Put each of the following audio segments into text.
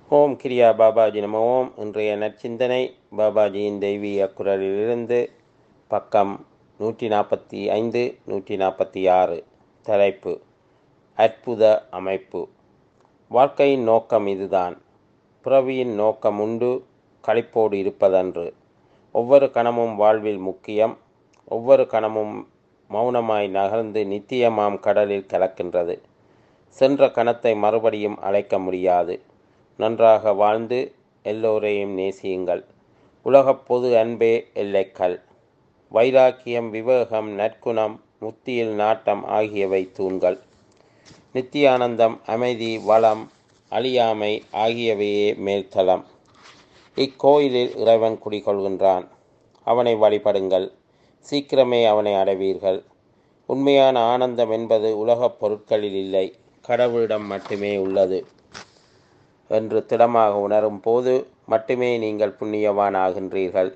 ஓம் கிரியா பாபாஜி நம ஓம் இன்றைய நற்சிந்தனை பாபாஜியின் தெய்வீக குரலிலிருந்து பக்கம் நூற்றி நாற்பத்தி ஐந்து நூற்றி நாற்பத்தி ஆறு தலைப்பு அற்புத அமைப்பு வாழ்க்கையின் நோக்கம் இதுதான் பிறவியின் நோக்கம் உண்டு களிப்போடு இருப்பதன்று ஒவ்வொரு கணமும் வாழ்வில் முக்கியம் ஒவ்வொரு கணமும் மௌனமாய் நகர்ந்து நித்தியமாம் கடலில் கலக்கின்றது சென்ற கணத்தை மறுபடியும் அழைக்க முடியாது நன்றாக வாழ்ந்து எல்லோரையும் நேசியுங்கள் உலகப் பொது அன்பே எல்லைக்கல் வைராக்கியம் விவேகம் நற்குணம் முத்தியில் நாட்டம் ஆகியவை தூண்கள் நித்தியானந்தம் அமைதி வளம் அழியாமை ஆகியவையே மேல்தளம் இக்கோயிலில் இறைவன் குடிகொள்கின்றான் அவனை வழிபடுங்கள் சீக்கிரமே அவனை அடைவீர்கள் உண்மையான ஆனந்தம் என்பது உலகப் பொருட்களில் இல்லை கடவுளிடம் மட்டுமே உள்ளது என்று திடமாக உணரும் போது மட்டுமே நீங்கள் புண்ணியவான் ஆகின்றீர்கள்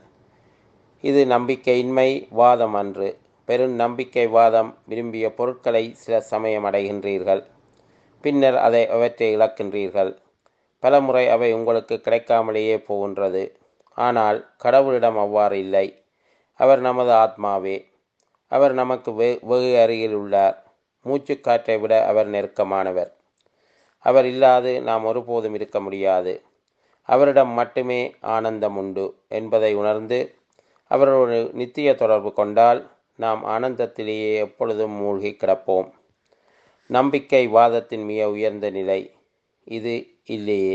இது நம்பிக்கையின்மை வாதம் அன்று பெரும் நம்பிக்கை வாதம் விரும்பிய பொருட்களை சில சமயம் அடைகின்றீர்கள் பின்னர் அதை அவற்றை இழக்கின்றீர்கள் பலமுறை அவை உங்களுக்கு கிடைக்காமலேயே போகின்றது ஆனால் கடவுளிடம் அவ்வாறு இல்லை அவர் நமது ஆத்மாவே அவர் நமக்கு வெ வெகு அருகில் உள்ளார் மூச்சுக்காற்றை விட அவர் நெருக்கமானவர் அவர் இல்லாது நாம் ஒருபோதும் இருக்க முடியாது அவரிடம் மட்டுமே ஆனந்தம் உண்டு என்பதை உணர்ந்து அவரோடு நித்திய தொடர்பு கொண்டால் நாம் ஆனந்தத்திலேயே எப்பொழுதும் மூழ்கி கிடப்போம் நம்பிக்கை வாதத்தின் மிக உயர்ந்த நிலை இது இல்லையே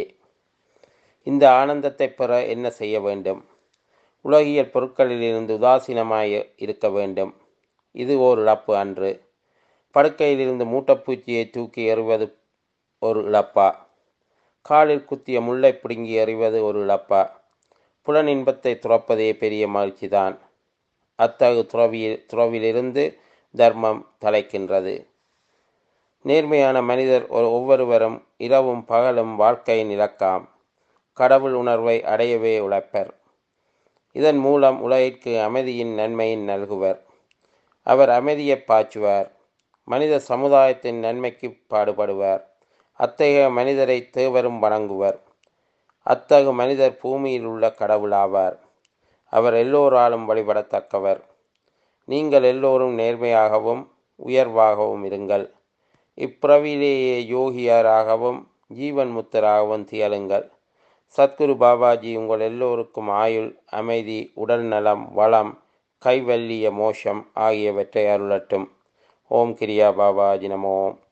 இந்த ஆனந்தத்தை பெற என்ன செய்ய வேண்டும் உலகியல் பொருட்களிலிருந்து உதாசீனமாய் இருக்க வேண்டும் இது ஓர் இழப்பு அன்று படுக்கையிலிருந்து மூட்டைப்பூச்சியை தூக்கி எறிவது ஒரு இழப்பா காலில் குத்திய முல்லை பிடுங்கி எறிவது ஒரு இழப்பா புலன் இன்பத்தை துறப்பதே பெரிய மகிழ்ச்சிதான் அத்தகு துறவியில் துறவிலிருந்து தர்மம் தலைக்கின்றது நேர்மையான மனிதர் ஒவ்வொருவரும் இரவும் பகலும் வாழ்க்கையின் இலக்காம் கடவுள் உணர்வை அடையவே உழைப்பர் இதன் மூலம் உலகிற்கு அமைதியின் நன்மையின் நல்குவர் அவர் அமைதியை பாய்ச்சுவார் மனித சமுதாயத்தின் நன்மைக்கு பாடுபடுவார் அத்தகைய மனிதரை தேவரும் வணங்குவர் அத்தகு மனிதர் பூமியில் உள்ள கடவுளாவார் அவர் எல்லோராலும் வழிபடத்தக்கவர் நீங்கள் எல்லோரும் நேர்மையாகவும் உயர்வாகவும் இருங்கள் இப்பிறவிலேயே யோகியராகவும் ஜீவன் முத்தராகவும் திகழுங்கள் சத்குரு பாபாஜி உங்கள் எல்லோருக்கும் ஆயுள் அமைதி உடல் நலம் வளம் கைவல்லிய மோஷம் ஆகியவற்றை அருளட்டும் ஓம் கிரியா பாபாஜி நமோம்